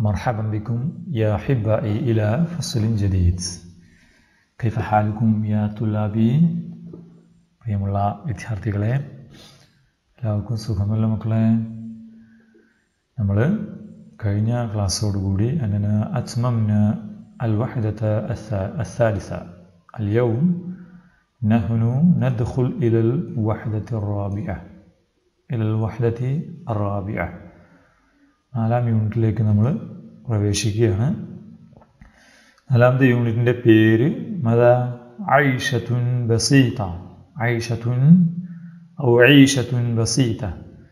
مرحبا بكم يا أحبائي إلى فصل جديد كيف حالكم يا طلابي പ്രിയമുള്ള വിദ്യാർത്ഥികളെ എല്ലാവർക്കും സുഖമല്ല മക്കളെ നമ്മൾ കഴിഞ്ഞ ക്ലാസ്സോടുകൂടി അങ്ങനെ അച്മംന അൽ വഹദത الثالثة اليوم نحن ندخل إلى الوحدة الرابعة إلى الوحدة الرابعة നാലാം യൂണിറ്റിലേക്ക് നമ്മൾ പ്രവേശിക്കുകയാണ് നാലാമത്തെ യൂണിറ്റിൻ്റെ പേര് മത ഐഷത്തുൻ ബസീത ഐഷത്തുൻ ഔ ഐഷത്തുൻ ബസീത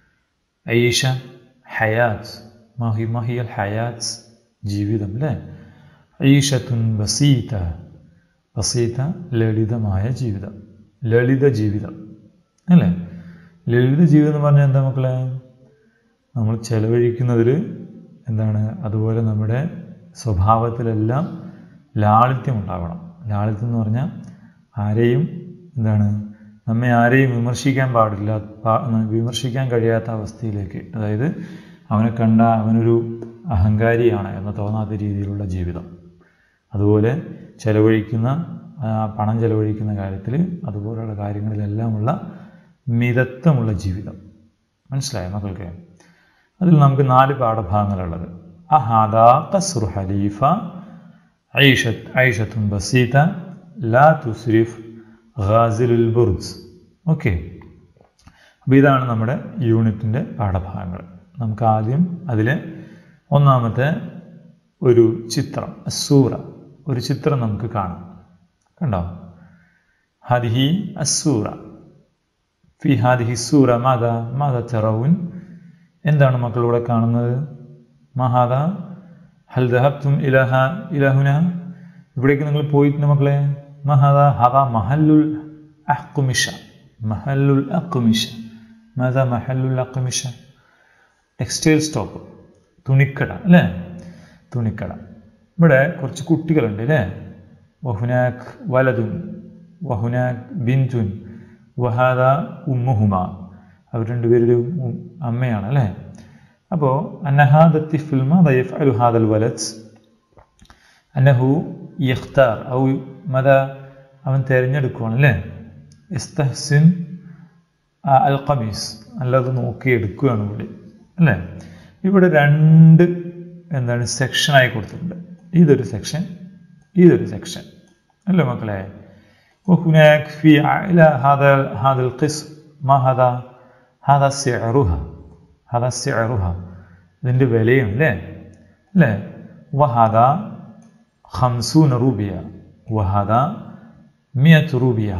ഐഷ ഹയാത്ത് മഹി മഹിയൽ ഹയാത്ത് ജീവിതം അല്ലേ ഐഷത്തുൻ ബസീത ബസീത ലളിതമായ ജീവിതം ലളിത ജീവിതം അല്ലേ ലളിത ജീവിതം എന്ന് പറഞ്ഞാൽ എന്താ മക്കളെ നമ്മൾ ചെലവഴിക്കുന്നതിൽ എന്താണ് അതുപോലെ നമ്മുടെ സ്വഭാവത്തിലെല്ലാം ലാളിത്യം ഉണ്ടാവണം ലാളിത്യം എന്ന് പറഞ്ഞാൽ ആരെയും എന്താണ് നമ്മെ ആരെയും വിമർശിക്കാൻ പാടില്ല വിമർശിക്കാൻ കഴിയാത്ത അവസ്ഥയിലേക്ക് അതായത് അവനെ കണ്ട അവനൊരു അഹങ്കാരിയാണ് എന്ന് തോന്നാത്ത രീതിയിലുള്ള ജീവിതം അതുപോലെ ചെലവഴിക്കുന്ന പണം ചെലവഴിക്കുന്ന കാര്യത്തിൽ അതുപോലെയുള്ള കാര്യങ്ങളിലെല്ലാമുള്ള മിതത്വമുള്ള ജീവിതം മനസ്സിലായോ മക്കൾക്ക് അതിൽ നമുക്ക് നാല് പാഠഭാഗങ്ങളുള്ളത് അഹാദ ഖസ്റു ഹലീഫ ഐഷത്ത് ഐഷത്തും ബസീത ലാ തുസ്രിഫ് ഖാസിലുൽ ബുർജ് ഓക്കെ അപ്പോൾ ഇതാണ് നമ്മുടെ യൂണിറ്റിൻ്റെ പാഠഭാഗങ്ങൾ നമുക്ക് ആദ്യം അതിലെ ഒന്നാമത്തെ ഒരു ചിത്രം അസൂറ ഒരു ചിത്രം നമുക്ക് കാണാം കണ്ടോ ഹദിഹി അസൂറ ഫി ഹാദിഹി സൂറ മാത മാത ചെറവുൻ എന്താണ് മക്കളിവിടെ കാണുന്നത് മഹാദ ഹൽ ദഹബ്തും ഇലഹ ഇലഹുന ഇവിടേക്ക് നിങ്ങൾ പോയിട്ടുണ്ട് മക്കളെ മഹാദ ഹദ മഹല്ലുൽ അഹ്കുമിഷ മഹല്ലുൽ അക്കുമിഷ മാത മഹല്ലുൽ അക്കുമിഷ ടെക്സ്റ്റൈൽ സ്റ്റോപ്പ് തുണിക്കട അല്ലേ തുണിക്കട ഇവിടെ കുറച്ച് കുട്ടികളുണ്ട് അല്ലേ വഹുനാഖ് വലതുൻ വഹുനാഖ് ബിന്തുൻ വഹാദ ഉമ്മുഹുമ അവർ രണ്ടുപേരുടെയും അമ്മയാണ് അല്ലേ അപ്പോൾ അന്നഹാദത്തി ഫിൽമ ദയഫ് അലു ഹാദൽ വലത്ത് അന്നഹു യഖ്താർ ഔ മത അവൻ തിരഞ്ഞെടുക്കുവാണ് അല്ലേ ഇസ്തഹ്സിൻ അൽ ഖമീസ് അല്ലാതെ നോക്കിയെടുക്കുകയാണ് ഇവിടെ അല്ലേ ഇവിടെ രണ്ട് എന്താണ് സെക്ഷനായി കൊടുത്തിട്ടുണ്ട് ഇതൊരു സെക്ഷൻ ഇതൊരു സെക്ഷൻ അല്ലേ മക്കളെ وهناك في إلى هذا هذا القسم ما هذا هذا سعرها هذا سعرها ഇതിൻ്റെ വിലയും അല്ലേ അല്ലേ വഹാദ ഹംസൂന റൂബിയ വഹാദ മിയത്ത് റൂബിയ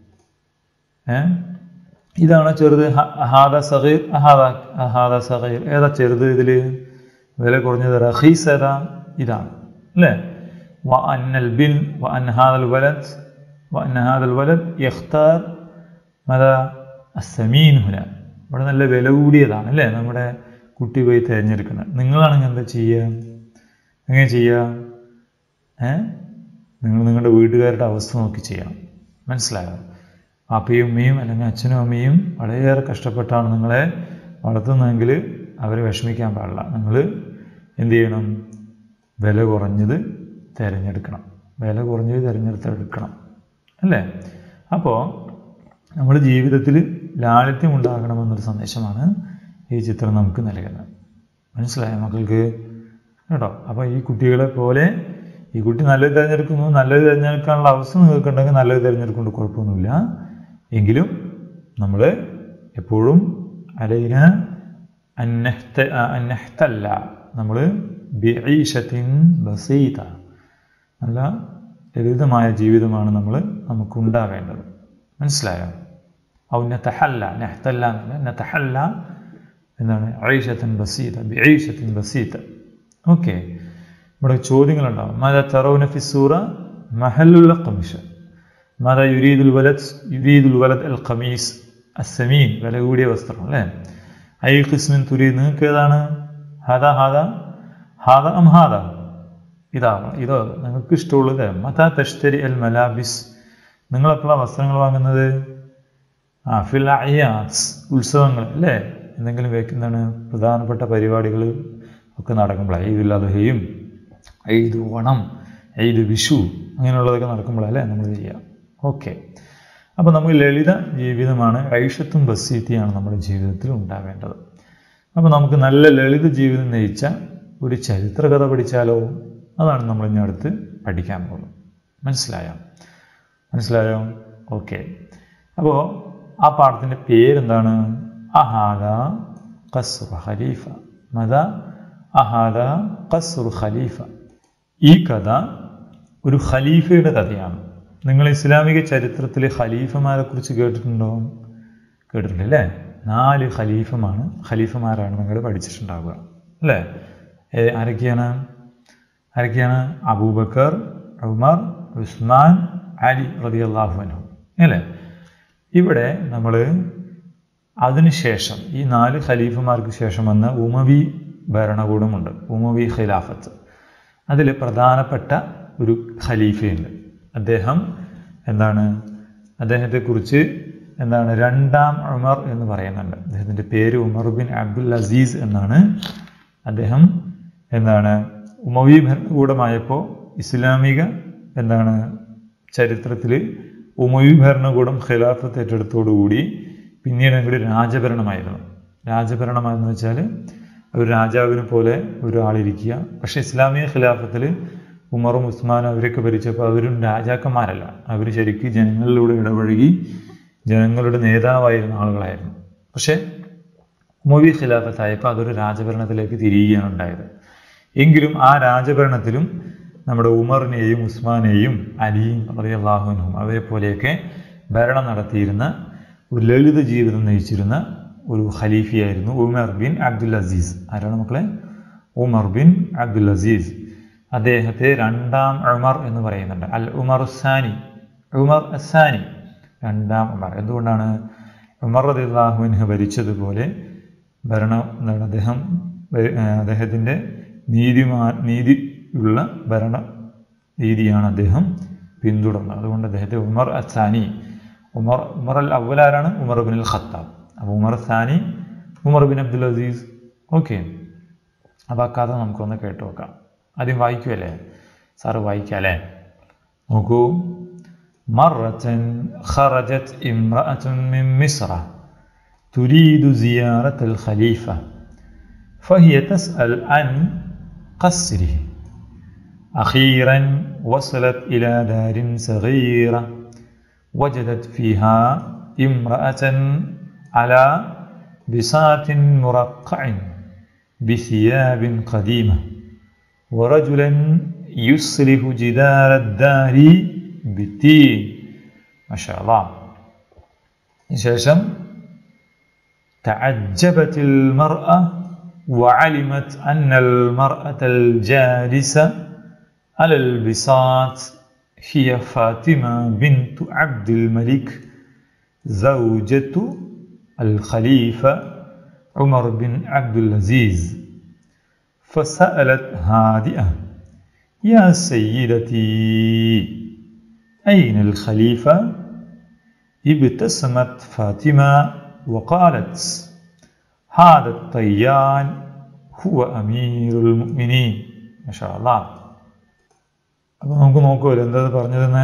ഏ ഇതാണ് ചെറുത് അഹാദ സഹീർ അഹാദ അഹാദ സഹീർ ഏതാ ചെറുത് ഇതിൽ വില കുറഞ്ഞത് റഹീസ് ഏതാ ഇതാണ് അല്ലേ വ അന്നൽ ബിൻ വ അൻ ഹാദൽ വലത് വ അന്ന ഹാദൽ വലത് യഖ്താർ മത അസമീൻ ഹുന ഇവിടെ നല്ല വില കൂടിയതാണ് അല്ലേ നമ്മുടെ കുട്ടി പോയി തിരഞ്ഞെടുക്കുന്നത് നിങ്ങളാണെങ്കിൽ എന്താ ചെയ്യുക എങ്ങനെ ചെയ്യുക ഏ നിങ്ങൾ നിങ്ങളുടെ വീട്ടുകാരുടെ അവസ്ഥ നോക്കി ചെയ്യണം മനസ്സിലായോ അപ്പയും അമ്മയും അല്ലെങ്കിൽ അച്ഛനും അമ്മയും വളരെയേറെ കഷ്ടപ്പെട്ടാണ് നിങ്ങളെ വളർത്തുന്നതെങ്കിൽ അവരെ വിഷമിക്കാൻ പാടില്ല നിങ്ങൾ എന്ത് ചെയ്യണം വില കുറഞ്ഞത് തിരഞ്ഞെടുക്കണം വില കുറഞ്ഞത് തിരഞ്ഞെടുത്തെടുക്കണം അല്ലേ അപ്പോൾ നമ്മുടെ ജീവിതത്തിൽ ലാളിത്യം ഉണ്ടാകണമെന്നൊരു സന്ദേശമാണ് ഈ ചിത്രം നമുക്ക് നൽകുന്നത് മനസ്സിലായ മക്കൾക്ക് കേട്ടോ അപ്പോൾ ഈ കുട്ടികളെ പോലെ ഈ കുട്ടി നല്ലത് തിരഞ്ഞെടുക്കുന്നു നല്ലത് തിരഞ്ഞെടുക്കാനുള്ള അവസ്ഥ നിങ്ങൾക്കുണ്ടെങ്കിൽ നല്ലത് തിരഞ്ഞെടുക്കൊണ്ട് കുഴപ്പമൊന്നുമില്ല എങ്കിലും നമ്മൾ എപ്പോഴും അലൈന അന്നഹ്ത അന്നഹ്തല്ല നമ്മൾ ബിഈഷത്തിൻ ബസീത നല്ല ലളിതമായ ജീവിതമാണ് നമ്മൾ നമുക്കുണ്ടാവേണ്ടത് മനസ്സിലായോ ഔ നതഹല്ല നഹ്തല്ല എന്നല്ല നതഹല്ല എന്താണ് ഐഷത്തിൻ ബസീത ബിഐഷത്തിൻ ബസീത ഓക്കെ ഇവിടെ ചോദ്യങ്ങളുണ്ടാവും മാതാ തറൗന ഫി സൂറ മഹല്ലുള്ള കമിഷ മാതാ യുരീദുൽ വലത് യുരീദുൽ വലത് അൽ ഖമീസ് അസമീൻ വില കൂടിയ വസ്ത്രം അല്ലേ ഐ ഖിസ്മിൻ തുരി നിങ്ങൾക്ക് ഏതാണ് ഹാദ ഹാദ ഹാദ അം ഹാദ ഇതാണ് ഇതോ നിങ്ങൾക്ക് ഇഷ്ടമുള്ളത് മതാ തഷ്തരി അൽ മലാബിസ് നിങ്ങൾ എപ്പോഴാണ് വസ്ത്രങ്ങൾ വാങ്ങുന്നത് ആ ഫിൽ അയ്യാസ് ഉത്സവങ്ങൾ അല്ലേ എന്തെങ്കിലും എന്താണ് പ്രധാനപ്പെട്ട പരിപാടികൾ ഒക്കെ നടക്കുമ്പോൾ ഈദുൽ അദ്ഹയും ഈദ് ഓണം ഈദ് വിഷു അങ്ങനെയുള്ളതൊക്കെ നടക്കുമ്പോഴല്ലേ നമ്മൾ ചെയ്യുക ഓക്കെ അപ്പോൾ നമുക്ക് ലളിത ജീവിതമാണ് ഐഷത്തും ബസീത്തിയാണ് നമ്മുടെ ജീവിതത്തിൽ ഉണ്ടാവേണ്ടത് അപ്പോൾ നമുക്ക് നല്ല ലളിത ജീവിതം നയിച്ച ഒരു ചരിത്രകഥ പഠിച്ചാലോ അതാണ് നമ്മൾ ഇനി അടുത്ത് പഠിക്കാൻ പോകുന്നത് മനസ്സിലായോ മനസ്സിലായോ ഓക്കെ അപ്പോൾ ആ പാഠത്തിൻ്റെ പേരെന്താണ് അഹാദ ഖസ്റു ഖലീഫ മത അഹാദ ഖസ്റു ഖലീഫ ഈ കഥ ഒരു ഖലീഫയുടെ കഥയാണ് നിങ്ങൾ ഇസ്ലാമിക ചരിത്രത്തിലെ ഖലീഫമാരെ കുറിച്ച് കേട്ടിട്ടുണ്ടോ കേട്ടിട്ടുണ്ട് അല്ലേ നാല് ഖലീഫമാണ് ഖലീഫമാരാണ് നിങ്ങൾ പഠിച്ചിട്ടുണ്ടാവുക അല്ലേ ഏ, ആരൊക്കെയാണ് ആരൊക്കെയാണ് അബൂബക്കർ ഉമർ ഉസ്മാൻ അലി റളിയല്ലാഹു അൻഹു അല്ലേ ഇവിടെ നമ്മൾ അതിനുശേഷം ഈ നാല് ഖലീഫമാർക്ക് ശേഷം വന്ന ഉമവി ഭരണകൂടമുണ്ട് ഉമവി ഖിലാഫത്ത് അതിൽ പ്രധാനപ്പെട്ട ഒരു ഖലീഫയുണ്ട് അദ്ദേഹം എന്താണ് അദ്ദേഹത്തെക്കുറിച്ച് എന്താണ് രണ്ടാം ഉമർ എന്ന് പറയുന്നുണ്ട് അദ്ദേഹത്തിൻ്റെ പേര് ഉമർ ബിൻ അബ്ദുൽ അസീസ് എന്നാണ് അദ്ദേഹം എന്താണ് ഉമവി ഭരണകൂടമായപ്പോൾ ഇസ്ലാമിക എന്താണ് ചരിത്രത്തിൽ ഉമവി ഭരണകൂടം ഖിലാഫത്ത് ഏറ്റെടുത്തോടുകൂടി പിന്നീട് അങ്ങോട്ട് രാജഭരണമായിരുന്നു രാജഭരണമായെന്ന് വെച്ചാൽ ഒരു രാജാവിനെ പോലെ ഒരാളിരിക്കുക പക്ഷേ ഇസ്ലാമിക ഖിലാഫത്തിൽ ഉമറും ഉസ്മാനും അവരൊക്കെ ഭരിച്ചപ്പോൾ അവരും രാജാക്കന്മാരല്ല അവർ ശരിക്കും ജനങ്ങളിലൂടെ ഇടപഴകി ജനങ്ങളുടെ നേതാവായിരുന്ന ആളുകളായിരുന്നു പക്ഷേ ഉമവി ഖിലാഫത്തായപ്പോൾ അതൊരു രാജഭരണത്തിലേക്ക് തിരിയുകയാണ് ഉണ്ടായത് എങ്കിലും ആ രാജഭരണത്തിലും നമ്മുടെ ഉമറിനെയും ഉസ്മാനെയും അലിയും റളിയല്ലാഹുവിനും അവരെ പോലെയൊക്കെ ഭരണം നടത്തിയിരുന്ന ഒരു ലളിത ജീവിതം നയിച്ചിരുന്ന ഒരു ഖലീഫിയായിരുന്നു ഉമർ ബിൻ അബ്ദുൽ അസീസ് ആരാണ് മക്കളെ ഉമർ ബിൻ അബ്ദുൽ അസീസ് അദ്ദേഹത്തെ രണ്ടാം ഉമർ എന്ന് പറയുന്നുണ്ട് അൽ ഉമർ സാനി ഉമർ അസാനി രണ്ടാം ഉമർ എന്തുകൊണ്ടാണ് ഉമർ റദിള്ളാഹുവിന് ഭരിച്ചതുപോലെ ഭരണം എന്താണ് അദ്ദേഹം ഭരി- ഏർ അദ്ദേഹത്തിൻ്റെ നീതിമാ നീതി ഉള്ള ഭരണ രീതിയാണ് അദ്ദേഹം പിന്തുടർന്നത് അതുകൊണ്ട് അദ്ദേഹത്തെ ഉമർ അസാനി ഉമർ ഉമർ അൽ അവൽ ആരാണ് ഉമർ ബിൻ അൽ ഖത്താബ് അപ്പോൾ Umar Sani Umar bin Abdul Aziz okay അപ്പോൾ ആ കഥ നമുക്കൊന്ന് കേട്ടു നോക്കാം ആദ്യം വായിക്കുമല്ലേ സാറ് വായിക്കാം അല്ലേ നോക്കൂ مرة خرجت امرأة من مصر تريد زيارة الخليفة فهي تسأل عن قصره أخيرا وصلت إلى دار صغيرة وجدت فيها امرأة على بساط مرقع بثياب قديمة ورجلا يصلح جدار الدار بالتين ما شاء الله ശേഷം تعجبت المرأة وعلمت أن المرأة الجالسة على البساط هي فاطمة بنت عبد الملك زوجة الخليفة عمر بن عبد العزيز فسألت هادئة يا سيدتي أين الخليفة؟ ابتسمت فاطمة وقالت هذا الطيان هو أمير المؤمنين ما شاء الله അപ്പോൾ നമുക്ക് നോക്കുമല്ലോ എന്താ പറഞ്ഞതെന്ന്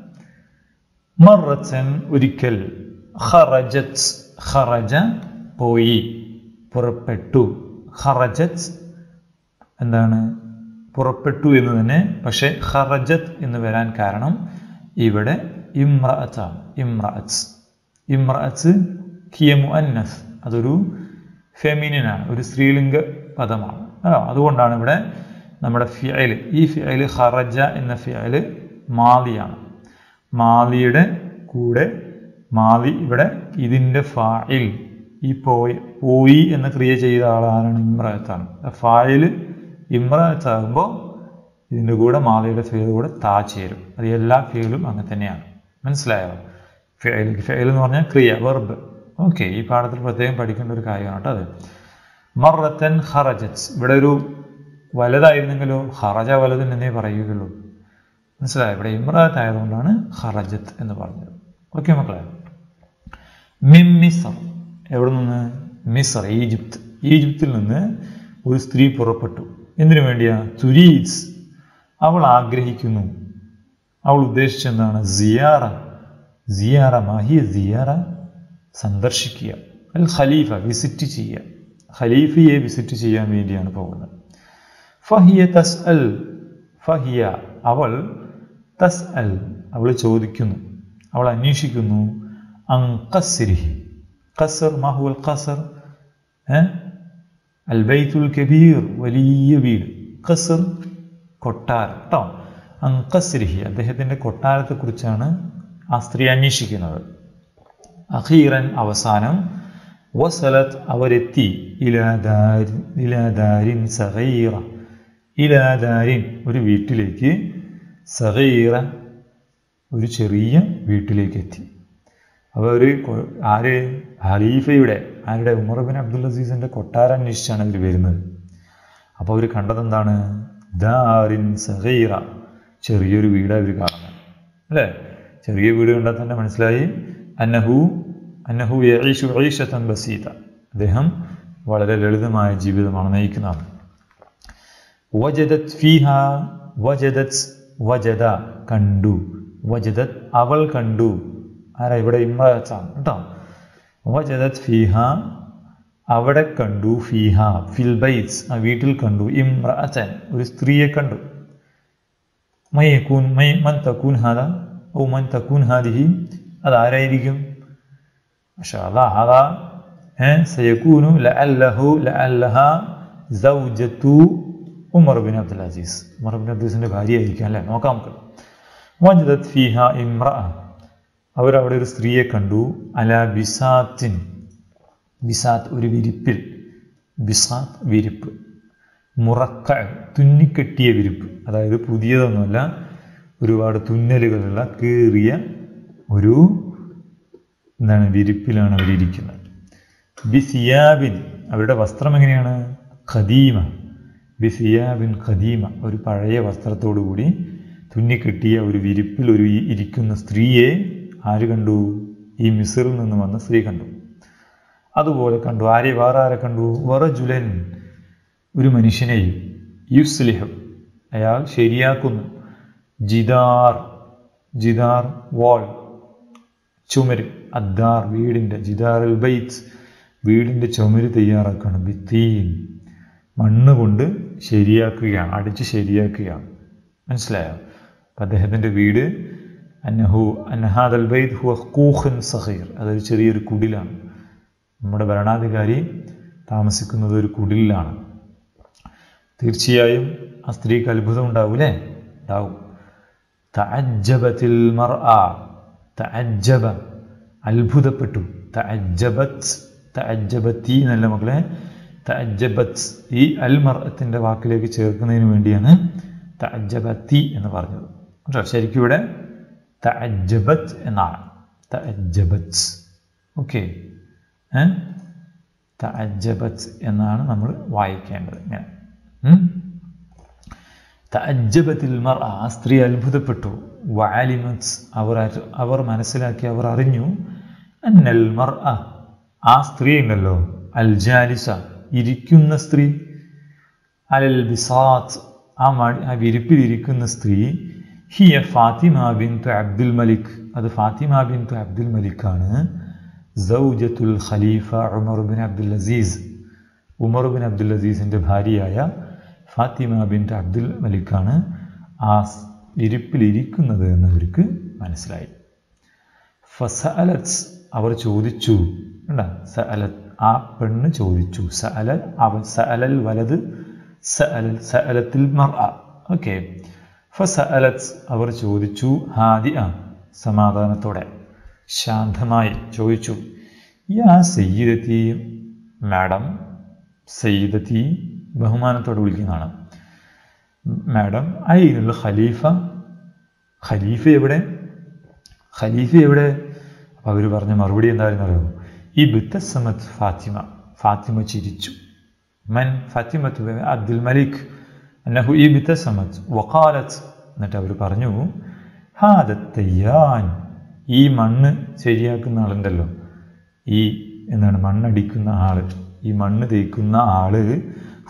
മറച്ചൻ ഒരിക്കൽ ഖറജത്ത് ഖറജ പോയി പുറപ്പെട്ടു ഖറജത്ത് എന്താണ് പുറപ്പെട്ടു എന്ന് തന്നെ പക്ഷേ ഖറജത്ത് എന്ന് വരാൻ കാരണം ഇവിടെ ഇമ്രഅത്താണ് ഇമ്രഅത്ത് ഇമ്രഅത്ത് ഹിയ മുഅന്നസ് അതൊരു ഫെമിനിനാണ് ഒരു സ്ത്രീലിംഗ പദമാണ് അല്ലോ അതുകൊണ്ടാണ് ഇവിടെ നമ്മുടെ ഫിയല് ഈ ഫിയല് ഖറജ എന്ന ഫിയല് മാലിയാണ് മാലിയുടെ കൂടെ മാലി ഇവിടെ ഇതിൻ്റെ ഫായിൽ ഈ പോയി പോയി എന്ന ക്രിയ ചെയ്ത ആളാണ് ഇമ്രഅത്താണ് ഫായിൽ ഇമ്രഅത്താകുമ്പോൾ ഇതിൻ്റെ കൂടെ മാലയുടെ ഫെയിൽ കൂടെ താ ചേരും അത് എല്ലാ ഫെയിലും അങ്ങനെ തന്നെയാണ് മനസ്സിലായോ ഫെയിൽ ഫെയിൽ എന്ന് പറഞ്ഞാൽ ക്രിയ വെർബ് ഓക്കെ ഈ പാഠത്തിൽ പ്രത്യേകം പഠിക്കേണ്ട ഒരു കാര്യമാണ് കേട്ടോ അത് മറത്തൻ ഹറജത്ത് ഇവിടെ ഒരു വലതായിരുന്നെങ്കിലോ ഹറജ വലതുൻ എന്നേ പറയുകയുള്ളൂ മനസ്സിലായോ ഇവിടെ ഇമ്രാത്ത് ആയതുകൊണ്ടാണ് ഹറജത്ത് എന്ന് പറഞ്ഞത് ഓക്കെ മക്കളെ മിം മിസർ എവിടെ നിന്ന് മിസർ ഈജിപ്ത് ഈജിപ്തിൽ നിന്ന് ഒരു സ്ത്രീ പുറപ്പെട്ടു എന്തിനു വേണ്ടിയാ തുരീസ് അവൾ ആഗ്രഹിക്കുന്നു അവൾ ഉദ്ദേശിച്ചെന്താണ് സിയാറ സിയാറ മാഹിയ സിയാറ സന്ദർശിക്കുക അൽ ഖലീഫ വിസിറ്റ് ചെയ്യുക ഖലീഫയെ വിസിറ്റ് ചെയ്യാൻ വേണ്ടിയാണ് പോകുന്നത് ഫഹിയ തസ് അൽ ഫഹിയ അവൾ തസ് അൽ അവൾ ചോദിക്കുന്നു അവൾ അന്വേഷിക്കുന്നു അങ്കസിരിഹി ഖസർ മാഹുൽ ഖസർ അൽ ബൈത്തുൽ കബീർ വലിയ വീട് ഖസർ കൊട്ടാരം കേട്ടോ അങ്കസിരിഹി അദ്ദേഹത്തിൻ്റെ കൊട്ടാരത്തെക്കുറിച്ചാണ് ആ സ്ത്രീ അന്വേഷിക്കുന്നത് അഖീറൻ അവസാനം വസലത്ത് അവരെത്തി ഇലാദാരിൻ ഇലാദാരിൻ സഹീറ ഇലാദാരിൻ ഒരു വീട്ടിലേക്ക് സഹീറ ഒരു ചെറിയ വീട്ടിലേക്ക് എത്തി അപ്പോൾ ഒരു ആര് ഖലീഫയുടെ ആരുടെ ഉമർ ബിൻ അബ്ദുൽ അസീസിൻ്റെ കൊട്ടാരം അന്വേഷിച്ചാണ് അവർ വരുന്നത് അപ്പോൾ അവർ കണ്ടതെന്താണ് ദാരിൻ സഹീറ ചെറിയൊരു വീട് അവർ കാണുന്നത് അല്ലേ ചെറിയ വീട് കണ്ടാൽ തന്നെ മനസ്സിലായി അന്നഹു അന്നഹു യഈഷു ഐഷത്തൻ ബസീത അദ്ദേഹം വളരെ ലളിതമായ ജീവിതമാണ് നയിക്കുന്നത് വജദത് ഫീഹ വജദത് വജദ കണ്ടു വജദത് അവൾ കണ്ടു ആരാ ഇവിടെ ഇമ്രാച്ചാണ് കേട്ടോ വജദത് ഫീഹ അവിടെ കണ്ടു ഫീഹ ഫിൽ ബൈറ്റ്സ് ആ വീട്ടിൽ കണ്ടു ഇമ്രഅച്ചൻ ഒരു സ്ത്രീയെ കണ്ടു മയ്യക്കൂൻ മൈ മൻ തക്കൂൻ ഹാദ ഓ മൻ തക്കൂൻ ഹാദിഹി അതാരായിരിക്കും മാഷാ അല്ലാ ഹാദാ സയക്കൂനു ലഅല്ലഹു ലഅല്ലഹ സൗജത്തു Umar bin Abdul Aziz Umar bin Abdul ഭാര്യ ആയിരിക്കും അല്ലേ നോക്കാം നമുക്ക് വജദത് ഫീഹ ഇമ്രഅ അവരവിടെ ഒരു സ്ത്രീയെ കണ്ടു അല ബിസാത്തിൻ ബിസാത്ത് ഒരു വിരിപ്പിൽ ബിസാത്ത് വിരിപ്പ് മുറക്ക തുന്നിക്കെട്ടിയ വിരിപ്പ് അതായത് പുതിയതൊന്നുമല്ല ഒരുപാട് തുന്നലുകളുള്ള കീറിയ ഒരു എന്താണ് വിരിപ്പിലാണ് അവരിയ്ക്കുന്നത് ബിസിയാബിൻ അവരുടെ വസ്ത്രം എങ്ങനെയാണ് ഖദീമ ബിസിയാബിൻ ഖദീമ ഒരു പഴയ വസ്ത്രത്തോടു കൂടി തുന്നിക്കെട്ടിയ ഒരു വിരിപ്പിൽ ഒരു ഇരിക്കുന്ന സ്ത്രീയെ ആര് കണ്ടു ഈ മിസറിൽ നിന്ന് വന്ന സ്ത്രീ കണ്ടു അതുപോലെ കണ്ടു ആരെ വേറെ ആരെ കണ്ടു വറജുലൻ ഒരു മനുഷ്യനെയും യുസ്ലിഹ് അയാൾ ശരിയാക്കുന്നു ജിദാർ ജിദാർ വാൾ ചുമര് അദ്ദാർ വീടിൻ്റെ ജിദാർ ബൈത്ത് വീടിൻ്റെ ചുമര് തയ്യാറാക്കുകയാണ് ഭിത്തിയും മണ്ണ് കൊണ്ട് ശരിയാക്കുകയാണ് അടിച്ച് ശരിയാക്കുകയാണ് മനസ്സിലായോ അപ്പം അദ്ദേഹത്തിൻ്റെ വീട് അന്നഹു അന്നഹാദ് അൽ ബൈദ് ഹു കൂഹൻ സഹീർ അതൊരു ചെറിയൊരു കുടിലാണ് നമ്മുടെ ഭരണാധികാരി താമസിക്കുന്നത് ഒരു കുടിലാണ് തീർച്ചയായും ആ സ്ത്രീക്ക് അത്ഭുതം ഉണ്ടാവൂലേ ഉണ്ടാവും തഅജ്ജബത്തിൽ മർ ആ തഅജ്ജബ അത്ഭുതപ്പെട്ടു തഅജ്ജബത്ത് തഅജ്ജബത്തി എന്നല്ല മക്കളെ തഅജ്ജബത്ത് ഈ അൽ മർഅത്തിൻ്റെ വാക്കിലേക്ക് ചേർക്കുന്നതിന് വേണ്ടിയാണ് തഅജ്ജബത്തി എന്ന് പറഞ്ഞത് കേട്ടോ ശരിക്കും ഇവിടെ തഅജ്ജബത്ത് എന്നാണ് തഅജ്ജബത്ത് ഓക്കെ തഅജ്ജബത്ത് എന്നാണ് നമ്മൾ വായിക്കേണ്ടത് ഇങ്ങനെ തഅജ്ജബത്തിൽ മർ ആ സ്ത്രീ അത്ഭുതപ്പെട്ടു വാലിമത്ത് അവർ അവർ മനസ്സിലാക്കി അവർ അറിഞ്ഞു അന്നൽ മർ ആ സ്ത്രീ ഉണ്ടല്ലോ അൽ ജാലിസ ഇരിക്കുന്ന സ്ത്രീ അലൽ ബിസാത്ത് ആ മടി ആ വിരിപ്പിൽ ഇരിക്കുന്ന സ്ത്രീ ഹിയ ഫാത്തിമ ബിൻ അബ്ദുൽ മലിക് അത് ഫാത്തിമ ബിൻ അബ്ദുൽ മലിക്കാണ് സൗജത്തുൽ ഖലീഫ Umar bin Abdul Aziz Umar bin Abdul അസീസിൻ്റെ ഭാര്യയായ ഫാത്തിമ ബിൻ അബ്ദുൽ മലിക്കാണ് ആ ഇരിപ്പിലിരിക്കുന്നത് എന്നവർക്ക് മനസ്സിലായി ഫസഅലത്ത് അവർ ചോദിച്ചു കണ്ട സഅലത്ത് ആ പെണ്ണ് ചോദിച്ചു സഅല അവൻ സഅലൽ വലത് സഅലൽ സഅലത്തിൽ മർ ഓക്കെ ഫസഅലത്ത് അവർ ചോദിച്ചു ഹാദി ആ സമാധാനത്തോടെ ശാന്തമായി ചോദിച്ചു യാ സയ്യിദത്തി മാഡം സയ്യിദത്തി ബഹുമാനത്തോടെ വിളിക്കുന്നതാണ് മാഡം ഐനുള്ള ഖലീഫ ഖലീഫ എവിടെ ഖലീഫ എവിടെ അപ്പോൾ അവർ പറഞ്ഞ മറുപടി എന്തായിരുന്നു അറിയോ ഈ ബിത്തസമത് ഫാത്തിമ ഫാത്തിമ ചിരിച്ചു മൻ ഫാത്തിമത്ത് അബ്ദുൽ മലിക് അന്നഹു ഈ ബിത്തസമത് വക്കാലത്ത് എന്നിട്ട് അവർ പറഞ്ഞു ഹാദത്തയ്യാൻ ഈ മണ്ണ് ശരിയാക്കുന്ന ആളുണ്ടല്ലോ ഈ എന്താണ് മണ്ണടിക്കുന്ന ആള് ഈ മണ്ണ് തേക്കുന്ന ആള്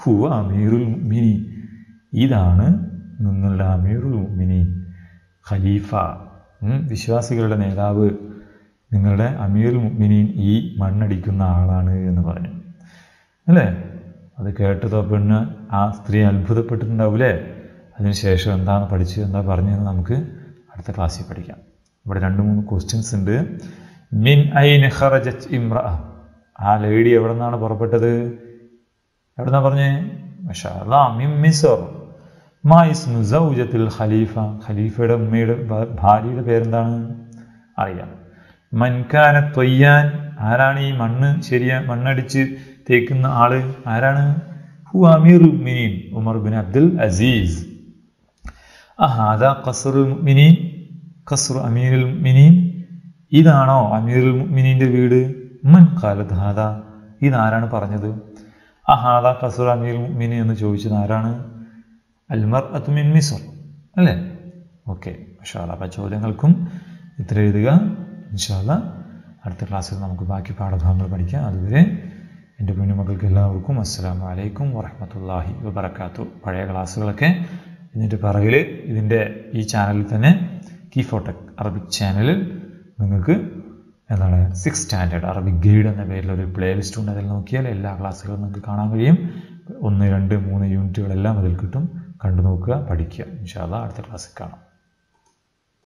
ഹുവ അമീറുൽ മിനി ഇതാണ് നിങ്ങളുടെ അമീറുൽ മിനി ഖലീഫ ഉം, വിശ്വാസികളുടെ നേതാവ് നിങ്ങളുടെ അമീറുൽ മുഅ്മിനീൻ ഈ മണ്ണടിക്കുന്ന ആളാണ് എന്ന് പറഞ്ഞു അല്ലേ അത് കേട്ടതോ പെണ്ണ് ആ സ്ത്രീ അത്ഭുതപ്പെട്ടിട്ടുണ്ടാവൂലേ അതിനുശേഷം എന്താണ് പഠിച്ചത് എന്താ പറഞ്ഞതെന്ന് നമുക്ക് അടുത്ത ക്ലാസ്സിൽ പഠിക്കാം ഇവിടെ രണ്ട് മൂന്ന് ക്വസ്റ്റ്യൻസ് ഉണ്ട് മിൻ ഐൻ ഖറജത് ഇമ്ര ആ ലേഡി എവിടെ നിന്നാണ് പുറപ്പെട്ടത് എവിടെന്നാ പറഞ്ഞേ മഷാ അല്ലാ മിൻ മിസർ മാ ഇസ്മു സൗജത്തുൽ ഖലീഫ ഖലീഫയുടെ ഉമ്മയുടെ ഭ- ഭാര്യയുടെ പേരെന്താണ് അറിയാം മൻകാന തൊയ്യാൻ ആരാണ് ഈ മണ്ണ് ശരിയാ മണ്ണടിച്ച് തേക്കുന്ന ആള് ആരാണ് ഹു അമീർ മിനീൻ ഉമർ ബിൻ അബ്ദുൽ അസീസ് അഹാദ ഖസറുൽ മുഅ്മിനീൻ ഖസ്റു അമീറുൽ മുഅ്മിനീൻ ഇതാണോ അമീറുൽ മുഅ്മിനീന്റെ വീട് മൻ ഖാലത് ഹാദ ഇതാരാണ് പറഞ്ഞത് അഹാദ ഖസറു അമീറുൽ മുഅ്മിനീൻ എന്ന് ചോദിച്ചത് ആരാണ് അൽമർ മിൻ മിസർ അല്ലേ ഓക്കെ ഇൻഷാല്ല അപ്പം ചോദ്യങ്ങൾക്കും ഇത്ര എഴുതുക ഇൻഷാല്ല അടുത്ത ക്ലാസ്സിൽ നമുക്ക് ബാക്കി പാഠഭാഗങ്ങൾ പഠിക്കാം അതുവരെ എൻ്റെ കുഞ്ഞുമക്കൾക്ക് എല്ലാവർക്കും അസ്സലാമു അലൈക്കും വറഹമത്തല്ലാഹി വബർക്കാത്തു പഴയ ക്ലാസ്സുകളൊക്കെ ഇതിൻ്റെ പിറകിൽ ഇതിൻ്റെ ഈ ചാനലിൽ തന്നെ കീ ഫോട്ടക് അറബിക് ചാനലിൽ നിങ്ങൾക്ക് എന്താണ് സിക്സ് സ്റ്റാൻഡേർഡ് അറബിക് ഗൈഡ് എന്ന പേരിലൊരു പ്ലേ ലിസ്റ്റ് ഉണ്ട് അതിൽ നോക്കിയാൽ എല്ലാ ക്ലാസ്സുകളും നിങ്ങൾക്ക് കാണാൻ കഴിയും ഒന്ന് രണ്ട് മൂന്ന് യൂണിറ്റുകളെല്ലാം അതിൽ കിട്ടും കണ്ടു നോക്കുക പഠിക്കുക ഇൻഷാല്ല അടുത്ത ക്ലാസ്സിൽ കാണാം